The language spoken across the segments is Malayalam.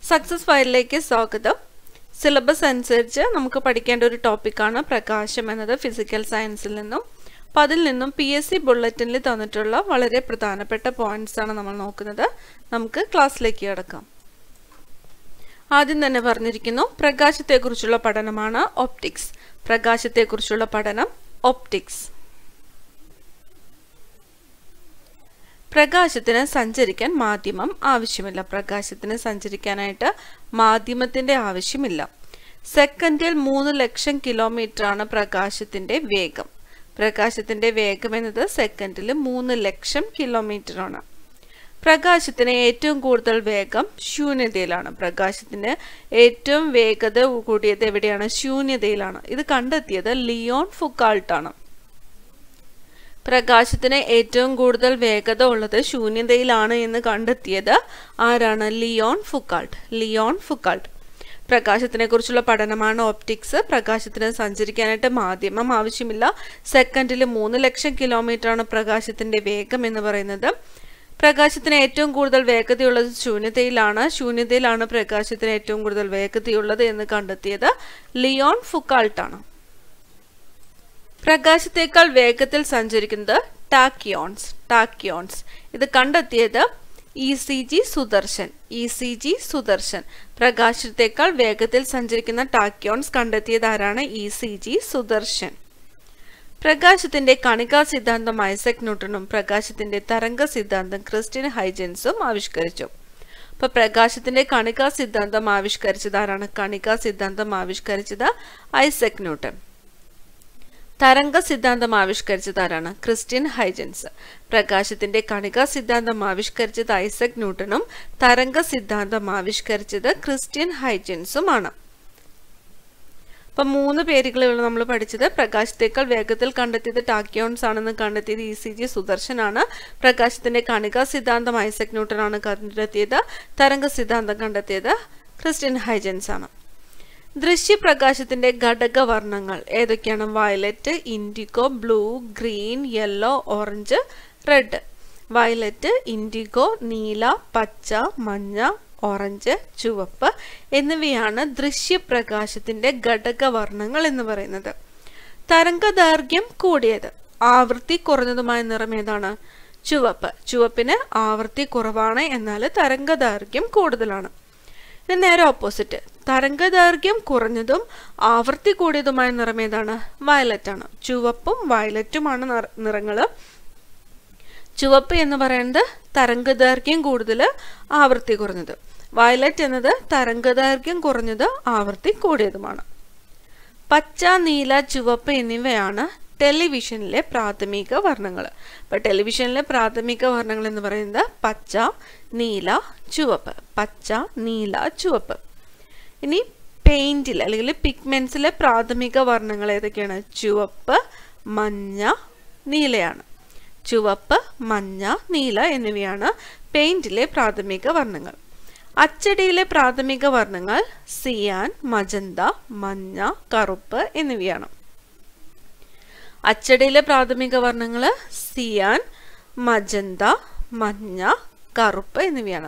സക്സസ് ഫയലിലേക്ക് സ്വാഗതം സിലബസ് അനുസരിച്ച് നമുക്ക് പഠിക്കേണ്ട ഒരു ടോപ്പിക്കാണ് പ്രകാശം എന്നത് ഫിസിക്കൽ സയൻസിൽ നിന്നും അപ്പം അതിൽ നിന്നും പി എസ് സി ബുള്ളറ്റിനിൽ തന്നിട്ടുള്ള വളരെ പ്രധാനപ്പെട്ട പോയിന്റ്സ് ആണ് നമ്മൾ നോക്കുന്നത് നമുക്ക് ക്ലാസ്സിലേക്ക് കിടക്കാം ആദ്യം തന്നെ പറഞ്ഞിരിക്കുന്നു പ്രകാശത്തെക്കുറിച്ചുള്ള പഠനമാണ് ഒപ്റ്റിക്സ് പ്രകാശത്തെക്കുറിച്ചുള്ള പഠനം ഒപ്റ്റിക്സ് പ്രകാശത്തിന് സഞ്ചരിക്കാൻ മാധ്യമം ആവശ്യമില്ല പ്രകാശത്തിന് സഞ്ചരിക്കാനായിട്ട് മാധ്യമത്തിന്റെ ആവശ്യമില്ല സെക്കൻഡിൽ മൂന്ന് ലക്ഷം കിലോമീറ്റർ ആണ് പ്രകാശത്തിന്റെ വേഗം പ്രകാശത്തിന്റെ വേഗം എന്നത് സെക്കൻഡിൽ മൂന്ന് ലക്ഷം കിലോമീറ്റർ ആണ് പ്രകാശത്തിന് ഏറ്റവും കൂടുതൽ വേഗം ശൂന്യതയിലാണ് പ്രകാശത്തിന് ഏറ്റവും വേഗത കൂടിയത് എവിടെയാണ് ശൂന്യതയിലാണ് ഇത് കണ്ടെത്തിയത് ലിയോൺ ഫുക്കാൾട്ടാണ് പ്രകാശത്തിന് ഏറ്റവും കൂടുതൽ വേഗത ഉള്ളത് ശൂന്യതയിലാണ് എന്ന് കണ്ടെത്തിയത് ആരാണ് ലിയോൺ ഫുക്കാൾട്ട് ലിയോൺ ഫുക്കാൾട്ട് പ്രകാശത്തിനെ കുറിച്ചുള്ള പഠനമാണ് ഓപ്റ്റിക്സ് പ്രകാശത്തിന് സഞ്ചരിക്കാനായിട്ട് മാധ്യമം ആവശ്യമില്ല സെക്കൻഡിൽ മൂന്ന് ലക്ഷം കിലോമീറ്റർ ആണ് പ്രകാശത്തിന്റെ വേഗം എന്ന് പറയുന്നത് പ്രകാശത്തിന് ഏറ്റവും കൂടുതൽ വേഗതയുള്ളത് ശൂന്യതയിലാണ് ശൂന്യതയിലാണ് പ്രകാശത്തിന് ഏറ്റവും കൂടുതൽ വേഗതയുള്ളത് എന്ന് കണ്ടെത്തിയത് ലിയോൺ ഫുക്കാൾട്ടാണ് പ്രകാശത്തേക്കാൾ വേഗത്തിൽ സഞ്ചരിക്കുന്നത് ടാക്കിയോൺസ് ടാക്കിയോൺസ് ഇത് കണ്ടെത്തിയത് E C G Sudarshan E C G Sudarshan പ്രകാശത്തേക്കാൾ വേഗത്തിൽ സഞ്ചരിക്കുന്ന ടാക്കിയോൺസ് കണ്ടെത്തിയത് ആരാണ് ഇ സി ജി സുദർശൻ പ്രകാശത്തിന്റെ കണികാ സിദ്ധാന്തം ഐസക് ന്യൂട്ടണും പ്രകാശത്തിന്റെ തരംഗ സിദ്ധാന്തം ക്രിസ്ത്യൻ ഹൈജൻസും ആവിഷ്കരിച്ചു അപ്പൊ പ്രകാശത്തിന്റെ കണികാ സിദ്ധാന്തം ആവിഷ്കരിച്ചത് ആരാണ് കണികാ സിദ്ധാന്തം ആവിഷ്കരിച്ചത് ഐസക് ന്യൂട്ടൺ തരംഗ സിദ്ധാന്തം ആവിഷ്കരിച്ചത് ആരാണ് ക്രിസ്ത്യൻ ഹൈജൻസ് പ്രകാശത്തിന്റെ കണിക സിദ്ധാന്തം ആവിഷ്കരിച്ചത് ഐസക് ന്യൂട്ടണും തരംഗ സിദ്ധാന്തം ആവിഷ്കരിച്ചത് ക്രിസ്ത്യൻ ഹൈജൻസുമാണ് അപ്പൊ മൂന്ന് പേരുകൾ നമ്മൾ പഠിച്ചത് പ്രകാശത്തേക്കാൾ വേഗത്തിൽ കണ്ടെത്തിയത് ടാക്യോൺസ് ആണെന്ന് കണ്ടെത്തിയത് ഇ സി ജി സുദർശനാണ് പ്രകാശത്തിന്റെ കണിക സിദ്ധാന്തം ഐസക് ന്യൂട്ടൺ ആണ് കണ്ടെത്തിയത് തരംഗ സിദ്ധാന്തം കണ്ടെത്തിയത് ക്രിസ്ത്യൻ ഹൈജൻസ് ആണ് ദൃശ്യപ്രകാശത്തിന്റെ ഘടകവർണ്ണങ്ങൾ ഏതൊക്കെയാണ് violet indigo blue green yellow orange red violet indigo നീല പച്ച മഞ്ഞ ഓറഞ്ച് ചുവപ്പ് എന്നിവയാണ് ദൃശ്യപ്രകാശത്തിന്റെ ഘടകവർണ്ണങ്ങൾ എന്ന് പറയുന്നത് തരംഗദൈർഘ്യം കൂടിയത് ആവൃത്തി കുറഞ്ഞതുമായ നിറം ഏതാണ് ചുവപ്പ് ചുവപ്പിന് ആവൃത്തി കുറവാണ് എന്നാൽ തരംഗദൈർഘ്യം കൂടുതലാണ് ഇത് നേരെ ഓപ്പോസിറ്റ് തരംഗദൈർഘ്യം കുറഞ്ഞതും ആവൃത്തി കൂടിയതുമായ നിറം ഏതാണ് വയലറ്റ് ആണ് ചുവപ്പും വയലറ്റുമാണ് നിറങ്ങൾ ചുവപ്പ് എന്ന് പറയുന്നത് തരംഗദൈർഘ്യം കൂടുതൽ ആവൃത്തി കുറഞ്ഞത് വയലറ്റ് എന്നത് തരംഗദൈർഘ്യം കുറഞ്ഞത് ആവൃത്തി കൂടിയതുമാണ് പച്ച നീല ചുവപ്പ് എന്നിവയാണ് ടെലിവിഷനിലെ പ്രാഥമിക വർണ്ണങ്ങൾ അപ്പൊ ടെലിവിഷനിലെ പ്രാഥമിക വർണ്ണങ്ങൾ എന്ന് പറയുന്നത് പച്ച നീല ചുവപ്പ് പച്ച നീല ചുവപ്പ് ഇനി പെയിന്റിൽ അല്ലെങ്കിൽ പിഗ്മെന്റ്സിലെ പ്രാഥമിക വർണ്ണങ്ങൾ ഏതൊക്കെയാണ് ചുവപ്പ് മഞ്ഞ നീലയാണ് ചുവപ്പ് മഞ്ഞ നീല എന്നിവയാണ് പെയിന്റിലെ പ്രാഥമിക വർണ്ണങ്ങൾ അച്ചടിയിലെ പ്രാഥമിക വർണ്ണങ്ങൾ സിയാൻ മജന്ത മഞ്ഞ കറുപ്പ് എന്നിവയാണ് അച്ചടിയിലെ പ്രാഥമിക വർണ്ണങ്ങൾ സിയാൻ മജന്ത മഞ്ഞ കറുപ്പ് എന്നിവയാണ്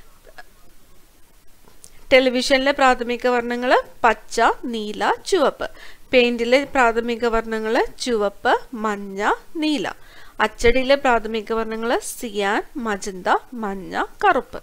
ടെലിവിഷനിലെ പ്രാഥമിക വർണ്ണങ്ങൾ പച്ച നീല ചുവപ്പ് പെയിന്റിലെ പ്രാഥമിക വർണ്ണങ്ങൾ ചുവപ്പ് മഞ്ഞ നീല അച്ചടിയിലെ പ്രാഥമിക വർണ്ണങ്ങൾ സിയാൻ മജന്ത മഞ്ഞ കറുപ്പ്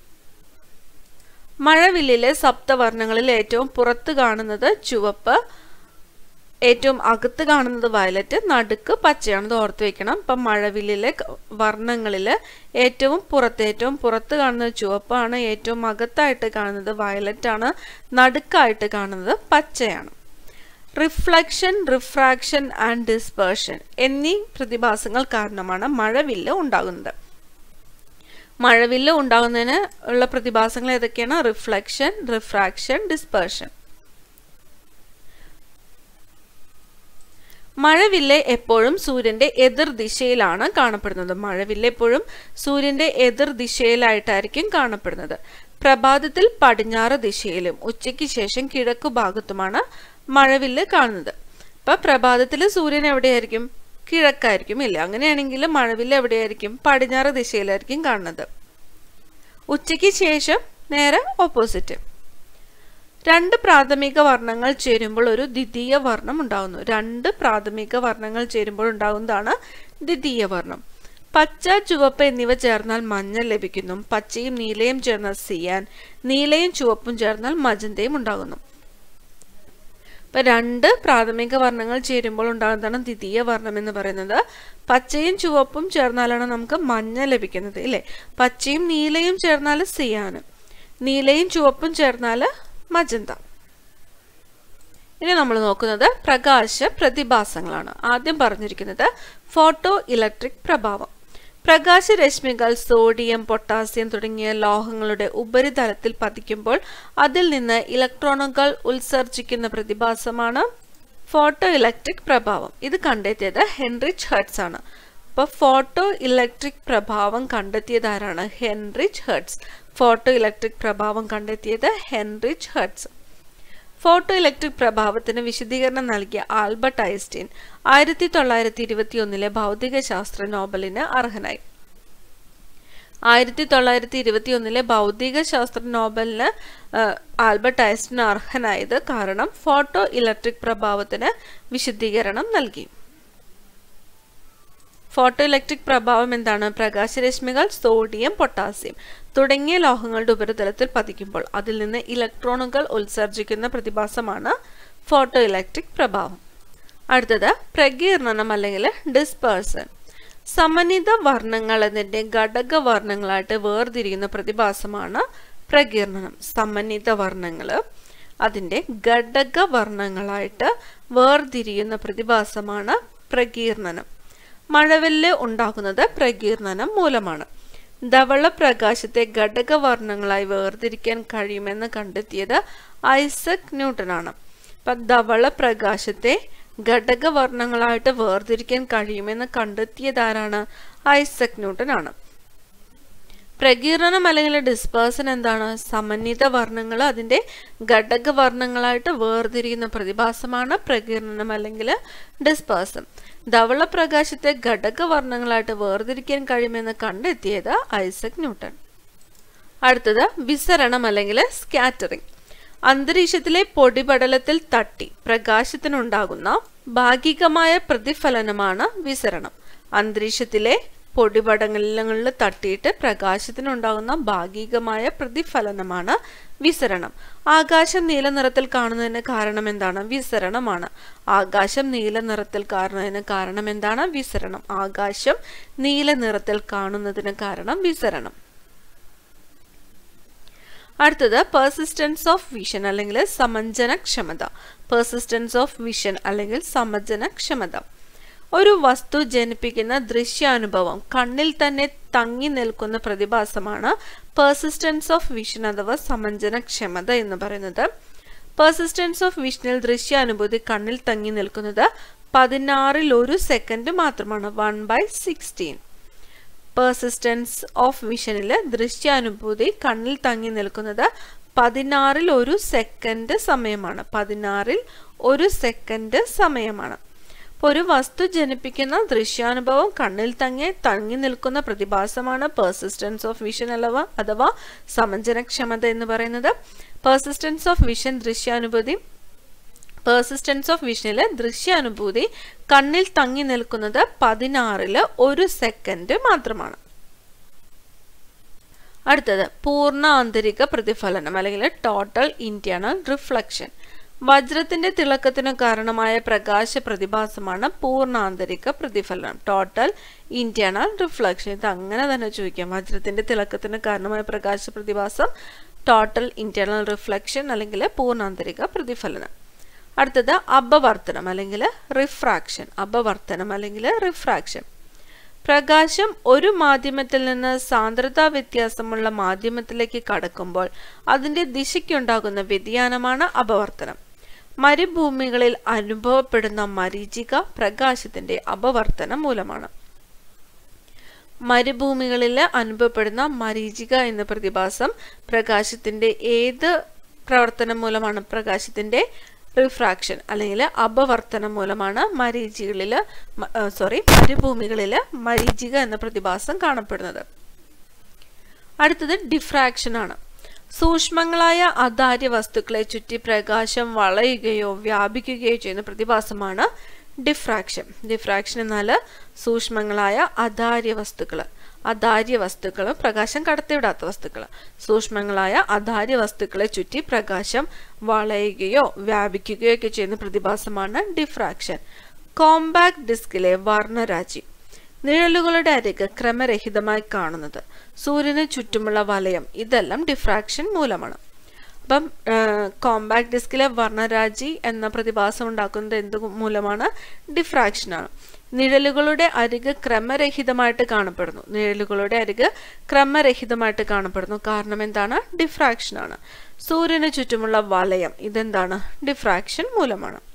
മഴവില്ലിലെ സപ്തവർണ്ണങ്ങളിൽ ഏറ്റവും പുറത്ത് കാണുന്നത് ചുവപ്പ് ഏറ്റവും അകത്ത് കാണുന്നത് വയലറ്റ് നടുക്ക് പച്ചയാണ് ഇത് ഓർത്ത് വെക്കണം ഇപ്പം മഴവില്ലിലെ വർണ്ണങ്ങളിൽ ഏറ്റവും പുറത്ത് ഏറ്റവും പുറത്ത് കാണുന്നത് ചുവപ്പാണ് ഏറ്റവും അകത്തായിട്ട് കാണുന്നത് വയലറ്റ് ആണ് നടുക്കായിട്ട് കാണുന്നത് പച്ചയാണ് റിഫ്ലക്ഷൻ റിഫ്രാക്ഷൻ ആൻഡ് ഡിസ്പേർഷൻ എന്നീ പ്രതിഭാസങ്ങൾ കാരണമാണ് മഴവില്ല് ഉണ്ടാകുന്നത് മഴവില്ല് ഉണ്ടാകുന്നതിന് ഉള്ള പ്രതിഭാസങ്ങൾ ഏതൊക്കെയാണ് റിഫ്ലക്ഷൻ റിഫ്രാക്ഷൻ ഡിസ്പേർഷൻ മഴവില്ല് എപ്പോഴും സൂര്യന്റെ എതിർ ദിശയിലാണ് കാണപ്പെടുന്നത് മഴവില്ല് എപ്പോഴും സൂര്യന്റെ എതിർ ദിശയിലായിട്ടായിരിക്കും കാണപ്പെടുന്നത് പ്രഭാതത്തിൽ പടിഞ്ഞാറ് ദിശയിലും ഉച്ചയ്ക്ക് ശേഷം കിഴക്കു ഭാഗത്തുമാണ് മഴവില്ല് കാണുന്നത് ഇപ്പൊ പ്രഭാതത്തിൽ സൂര്യൻ എവിടെയായിരിക്കും കിഴക്കായിരിക്കും ഇല്ല അങ്ങനെയാണെങ്കിൽ മഴവില്ല് എവിടെയായിരിക്കും പടിഞ്ഞാറ് ദിശയിലായിരിക്കും കാണുന്നത് ഉച്ചയ്ക്ക് ശേഷം നേരെ ഓപ്പോസിറ്റ് രണ്ട് പ്രാഥമിക വർണ്ണങ്ങൾ ചേരുമ്പോൾ ഒരു ദ്വിതീയ വർണ്ണം ഉണ്ടാകുന്നു രണ്ട് പ്രാഥമിക വർണ്ണങ്ങൾ ചേരുമ്പോൾ ഉണ്ടാകുന്നതാണ് ദ്വിതീയ വർണ്ണം പച്ച ചുവപ്പ് എന്നിവ ചേർന്നാൽ മഞ്ഞ ലഭിക്കുന്നു പച്ചയും നീലയും ചേർന്നാൽ സിയാൻ നീലയും ചുവപ്പും ചേർന്നാൽ മജന്തയും ഉണ്ടാകുന്നു ഇപ്പൊ രണ്ട് പ്രാഥമിക വർണ്ണങ്ങൾ ചേരുമ്പോൾ ഉണ്ടാകുന്നതാണ് ദ്വിതീയ വർണ്ണം എന്ന് പറയുന്നത് പച്ചയും ചുവപ്പും ചേർന്നാലാണ് നമുക്ക് മഞ്ഞ ലഭിക്കുന്നത് ഇല്ലേ പച്ചയും നീലയും ചേർന്നാൽ സിയാന് നീലയും ചുവപ്പും ചേർന്നാൽ മജന്ത ഇനി നമ്മൾ നോക്കുന്നത് പ്രകാശ പ്രതിഭാസങ്ങളാണ് ആദ്യം പറഞ്ഞിരിക്കുന്നത് ഫോട്ടോ ഇലക്ട്രിക് പ്രഭാവം പ്രകാശരശ്മികൾ സോഡിയം പൊട്ടാസ്യം തുടങ്ങിയ ലോഹങ്ങളുടെ ഉപരിതലത്തിൽ പതിക്കുമ്പോൾ അതിൽ നിന്ന് ഇലക്ട്രോണുകൾ ഉത്സർജിക്കുന്ന പ്രതിഭാസമാണ് ഫോട്ടോ ഇലക്ട്രിക് പ്രഭാവം ഇത് കണ്ടെത്തിയത് ഹെൻറിച്ച് ഹെർട്സ് ആണ് അപ്പോൾ ഫോട്ടോ ഇലക്ട്രിക് പ്രഭാവം കണ്ടെത്തിയത് ആരാണ് ഹെൻറിച്ച് ഹെർട്സ് ഫോട്ടോ ഇലക്ട്രിക് പ്രഭാവം കണ്ടെത്തിയത് ഹെൻറിച്ച് ഹെർട്സ് ഫോട്ടോ ഇലക്ട്രിക് പ്രഭാവത്തിന് വിശദീകരണം നൽകിയ ആൽബർട്ട് ഐൻസ്റ്റീൻ ആയിരത്തി തൊള്ളായിരത്തി ഇരുപത്തി ഒന്നിലെ ഭൗതിക ശാസ്ത്ര നോബലിന് അർഹനായി ആയിരത്തി തൊള്ളായിരത്തി ഇരുപത്തി ഒന്നിലെ ഭൗതിക ശാസ്ത്ര നോബലിന് ആൽബർട്ട് ഐൻസ്റ്റീൻ അർഹനായത് കാരണം ഫോട്ടോ ഇലക്ട്രിക് പ്രഭാവത്തിന് വിശദീകരണം നൽകി ഫോട്ടോ ഇലക്ട്രിക് പ്രഭാവം എന്താണ് പ്രകാശരശ്മികൾ സോഡിയം പൊട്ടാസ്യം തുടങ്ങിയ ലോഹങ്ങളുടെ ഉപരിതലത്തിൽ പതിക്കുമ്പോൾ അതിൽ നിന്ന് ഇലക്ട്രോണുകൾ ഉത്സർജിക്കുന്ന പ്രതിഭാസമാണ് ഫോട്ടോ ഇലക്ട്രിക് പ്രഭാവം അടുത്തത് പ്രകീർണനം അല്ലെങ്കിൽ ഡിസ്പേഴ്സൺ സമന്വിത വർണ്ണങ്ങൾ എന്നതിന്റെ ഘടക വർണ്ണങ്ങളായിട്ട് വേർതിരിയുന്ന പ്രതിഭാസമാണ് പ്രകീർണനം സമന്വിത വർണ്ണങ്ങൾ അതിന്റെ ഘടക വർണ്ണങ്ങളായിട്ട് വേർതിരിയുന്ന പ്രതിഭാസമാണ് പ്രകീർണനം മഴവില്ല് ഉണ്ടാകുന്നത് പ്രകീർണനം മൂലമാണ് ധവള പ്രകാശത്തെ ഘടകവർണ്ണങ്ങളായി വേർതിരിക്കാൻ കഴിയുമെന്ന് കണ്ടെത്തിയത് ഐസക് ന്യൂട്ടനാണ് അപ്പൊ ധവള പ്രകാശത്തെ ഘടകവർണ്ണങ്ങളായിട്ട് വേർതിരിക്കാൻ കഴിയുമെന്ന് കണ്ടെത്തിയതാരാണ് ഐസക് ന്യൂട്ടൻ ആണ് പ്രകീർണനം അല്ലെങ്കിൽ ഡിസ്പേഴ്സൺ എന്താണ് സമന്വിത വർണ്ണങ്ങൾ അതിന്റെ ഘടകവർണ്ണങ്ങളായിട്ട് വേർതിരിയുന്ന പ്രതിഭാസമാണ് പ്രകീർണനം അല്ലെങ്കിൽ ഡിസ്പേഴ്സൺ ധവള പ്രകാശത്തെ ഘടകവർണ്ണങ്ങളായിട്ട് വേർതിരിക്കാൻ കഴിയുമെന്ന് കണ്ടെത്തിയത് ഐസക് ന്യൂട്ടൺ അടുത്തത് വിസരണം അല്ലെങ്കിൽ സ്കാറ്ററിംഗ് അന്തരീക്ഷത്തിലെ പൊടിപടലത്തിൽ തട്ടി പ്രകാശത്തിനുണ്ടാകുന്ന ഭാഗികമായ പ്രതിഫലനമാണ് വിസരണം അന്തരീക്ഷത്തിലെ പൊടിപടലങ്ങളിൽ തട്ടിയിട്ട് പ്രകാശത്തിനുണ്ടാകുന്ന ഭാഗികമായ പ്രതിഫലനമാണ് വിസരണം ആകാശം നീല നിറത്തിൽ കാണുന്നതിന് കാരണം എന്താണ് വിസരണമാണ് ആകാശം നീല നിറത്തിൽ കാണുന്നതിന് കാരണം എന്താണ് വിസരണം ആകാശം നീല നിറത്തിൽ കാണുന്നതിന് കാരണം വിസരണം അടുത്തത് പെർസിസ്റ്റൻസ് ഓഫ് വിഷൻ അല്ലെങ്കിൽ സമഞ്ജനക്ഷമത പെർസിസ്റ്റൻസ് ഓഫ് വിഷൻ അല്ലെങ്കിൽ സമഞ്ജനക്ഷമത ഒരു വസ്തു ജനിപ്പിക്കുന്ന ദൃശ്യാനുഭവം കണ്ണിൽ തന്നെ തങ്ങി നിൽക്കുന്ന പ്രതിഭാസമാണ് പെർസിസ്റ്റൻസ് ഓഫ് വിഷൻ അഥവാ സമഞ്ജനക്ഷമത എന്ന് പറയുന്നത് പെർസിസ്റ്റൻസ് ഓഫ് വിഷനിൽ ദൃശ്യാനുഭൂതി കണ്ണിൽ തങ്ങി നിൽക്കുന്നത് പതിനാറിൽ ഒരു സെക്കൻഡ് മാത്രമാണ് one by sixteen persistence of വിഷനിൽ ദൃശ്യാനുഭൂതി കണ്ണിൽ തങ്ങി നിൽക്കുന്നത് പതിനാറിൽ ഒരു സെക്കൻഡ് സമയമാണ് പതിനാറിൽ ഒരു സെക്കൻഡ് സമയമാണ് അപ്പോൾ ഒരു വസ്തു ജനിപ്പിക്കുന്ന ദൃശ്യാനുഭവം കണ്ണിൽ തങ്ങി തങ്ങി നിൽക്കുന്ന പ്രതിഭാസമാണ് പെർസിസ്റ്റൻസ് ഓഫ് വിഷൻ അഥവാ അഥവാ സമഞ്ജനക്ഷമത എന്ന് പറയുന്നത് പെർസിസ്റ്റൻസ് ഓഫ് വിഷൻ ദൃശ്യാനുഭൂതി പെർസിസ്റ്റൻസ് ഓഫ് വിഷനിൽ ദൃശ്യാനുഭൂതി കണ്ണിൽ തങ്ങി നിൽക്കുന്നത് പതിനാറില് ഒരു സെക്കൻഡ് മാത്രമാണ് അടുത്തത് പൂർണ്ണ ആന്തരിക പ്രതിഫലനം അല്ലെങ്കിൽ ടോട്ടൽ ഇന്റേണൽ റിഫ്ലക്ഷൻ വജ്രത്തിന്റെ തിളക്കത്തിന് കാരണമായ പ്രകാശ പ്രതിഭാസമാണ് പൂർണ്ണ ആന്തരിക പ്രതിഫലനം ടോട്ടൽ ഇന്റേണൽ റിഫ്ലക്ഷൻ ഇത് അങ്ങനെ തന്നെ ചോദിക്കാം വജ്രത്തിന്റെ തിളക്കത്തിന് കാരണമായ പ്രകാശ പ്രതിഭാസം ടോട്ടൽ ഇന്റേണൽ റിഫ്ലക്ഷൻ അല്ലെങ്കിൽ പൂർണ്ണാന്തരിക പ്രതിഫലനം അടുത്തത് അപവർത്തനം അല്ലെങ്കിൽ റിഫ്രാക്ഷൻ അപവർത്തനം അല്ലെങ്കിൽ റിഫ്രാക്ഷൻ പ്രകാശം ഒരു മാധ്യമത്തിൽ നിന്ന് സാന്ദ്രതാ വ്യത്യാസമുള്ള മാധ്യമത്തിലേക്ക് കടക്കുമ്പോൾ അതിന്റെ ദിശയ്ക്കുണ്ടാകുന്ന വ്യതിയാനമാണ് അപവർത്തനം മരുഭൂമികളിൽ അനുഭവപ്പെടുന്ന മരീചിക പ്രകാശത്തിന്റെ അപവർത്തനം മൂലമാണ് മരുഭൂമികളിൽ അനുഭവപ്പെടുന്ന മരീചിക എന്ന പ്രതിഭാസം പ്രകാശത്തിന്റെ ഏത് പ്രവർത്തനം മൂലമാണ് പ്രകാശത്തിന്റെ റിഫ്രാക്ഷൻ അല്ലെങ്കിൽ അപവർത്തനം മൂലമാണ് മരീചികളിൽ സോറി മരുഭൂമികളിൽ മരീചിക എന്ന പ്രതിഭാസം കാണപ്പെടുന്നത് അടുത്തത് ഡിഫ്രാക്ഷൻ ആണ് സൂക്ഷ്മങ്ങളായ അധാര്യ വസ്തുക്കളെ ചുറ്റി പ്രകാശം വളയുകയോ വ്യാപിക്കുകയോ ചെയ്യുന്ന പ്രതിഭാസമാണ് ഡിഫ്രാക്ഷൻ ഡിഫ്രാക്ഷൻ എന്നാൽ സൂക്ഷ്മങ്ങളായ അധാര്യ വസ്തുക്കൾ അധാര്യ വസ്തുക്കൾ പ്രകാശം കടത്തിവിടാത്ത വസ്തുക്കൾ സൂക്ഷ്മങ്ങളായ അധാര്യ വസ്തുക്കളെ ചുറ്റി പ്രകാശം വളയുകയോ വ്യാപിക്കുകയോ ഒക്കെ ചെയ്യുന്ന പ്രതിഭാസമാണ് ഡിഫ്രാക്ഷൻ കോമ്പാക്ട് ഡിസ്കിലെ വർണ്ണരാജി നിഴലുകളുടെ അരിക് ക്രമരഹിതമായി കാണുന്നത് സൂര്യന് ചുറ്റുമുള്ള വലയം ഇതെല്ലാം ഡിഫ്രാക്ഷൻ മൂലമാണ് അപ്പം കോമ്പാക്ട് ഡിസ്കിലെ വർണ്ണരാജി എന്ന പ്രതിഭാസം ഉണ്ടാക്കുന്നത് എന്ത് മൂലമാണ് ഡിഫ്രാക്ഷനാണ് നിഴലുകളുടെ അരിക് ക്രമരഹിതമായിട്ട് കാണപ്പെടുന്നു നിഴലുകളുടെ അരിക് ക്രമരഹിതമായിട്ട് കാണപ്പെടുന്നു കാരണം എന്താണ് ഡിഫ്രാക്ഷൻ ആണ് സൂര്യന് ചുറ്റുമുള്ള വലയം ഇതെന്താണ് ഡിഫ്രാക്ഷൻ മൂലമാണ്